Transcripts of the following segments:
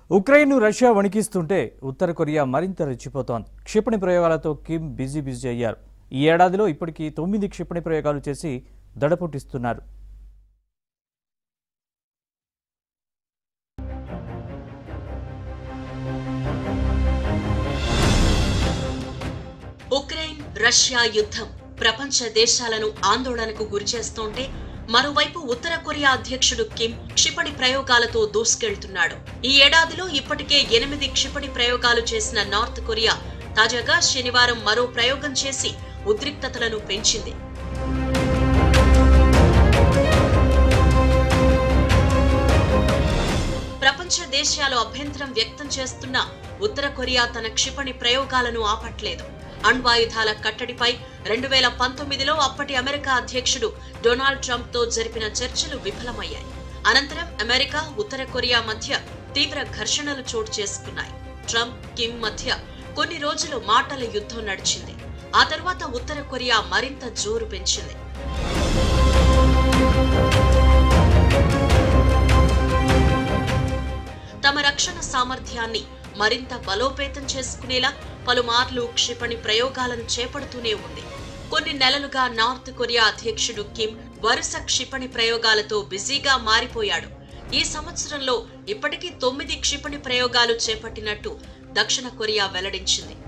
ఉక్రెయిన్ను Russia వణికిస్తుంటే ఉత్తర Korea మరింత రెచ్చిపోతోంది క్షిపణి ప్రయోగాలతో Kim busy busy అయ్యారు ఈ ఏడాదిలో ఇప్పటికీ తొమ్మిది క్షిపణి ప్రయోగాలు చేసి దడపుట్టిస్తున్నారు ఉక్రెయిన్ రష్యా యుద్ధం ప్రపంచ దేశాలను ఆందోళనకు గురిచేస్తోంటే మరోవైపు ఉత్తర కొరియా అధ్యక్షుడు కిమ్ క్షిపణి ప్రయోగాలతో దూసుకెళ్తున్నాడు ఈ ఏడాదిలో ఇప్పటికే ఎనిమిది క్షిపణి ప్రయోగాలు చేసిన నార్త్ కొరియా తాజాగా శనివారం మరో ప్రయోగం చేసి ఉద్రిక్తతలను పెంచింది ప్రపంచ దేశాలు అభ్యంతరం వ్యక్తం చేస్తున్న ఉత్తర కొరియా తన క్షిపణి ప్రయోగాలను ఆపట్లేదు అణ్వాయుధాల కట్టడిపై రెండు వేల పంతొమ్మిదిలో అప్పటి అమెరికా అధ్యక్షుడు డొనాల్డ్ ట్రంప్ తో జరిపిన చర్చలు విఫలమయ్యాయి అనంతరం అమెరికా ఉత్తర కొరియా మధ్య తీవ్ర ఘర్షణలు చోటు చేసుకున్నాయి ట్రంప్ కిమ్ మధ్య కొన్ని రోజులు మాటల యుద్ధం నడిచింది ఆ తర్వాత ఉత్తర కొరియా మరింత జోరు పెంచింది తమ రక్షణ సామర్థ్యాన్ని మరింత బలోపేతం చేసుకునేలా పలుమార్లు క్షిపణి ప్రయోగాలను చేపడుతూనే ఉంది కొన్ని నెలలుగా నార్త్ కొరియా అధ్యక్షుడు కిమ్ వరుస క్షిపణి ప్రయోగాలతో బిజీగా మారిపోయాడు ఈ సంవత్సరంలో ఇప్పటికీ తొమ్మిది క్షిపణి ప్రయోగాలు చేపట్టినట్టు దక్షిణ కొరియా వెల్లడించింది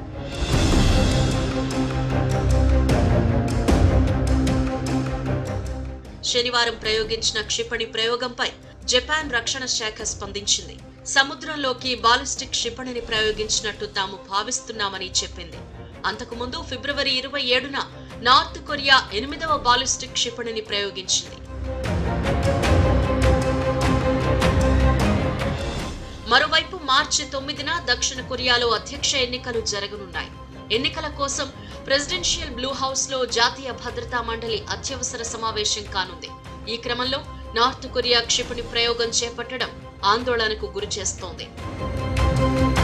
శనివారం ప్రయోగించిన క్షిపణి ప్రయోగంపై జపాన్ రక్షణ శాఖ స్పందించింది సముద్రంలోకి బాలిస్టిక్ క్షిపణిని ప్రయోగించినట్టు తాము భావిస్తున్నామని చెప్పింది అంతకుముందు ఫిబ్రవరి ఇరవై ఏడున నార్త్ కొరియా ఎనిమిదవ బాలిస్టిక్ క్షిపణిని ప్రయోగించింది మరోవైపు మార్చి తొమ్మిదిన దక్షిణ కొరియాలో అధ్యక్ష ఎన్నికలు జరగనున్నాయి ఎన్నికల కోసం ప్రెసిడెన్షియల్ బ్లూ హౌస్ లో జాతీయ భద్రతా మండలి అత్యవసర సమావేశం కానుంది ఈ క్రమంలో నార్త్ కొరియా క్షిపణి ప్రయోగం చేపట్టడం ఆందోళనకు గురిచేస్తోంది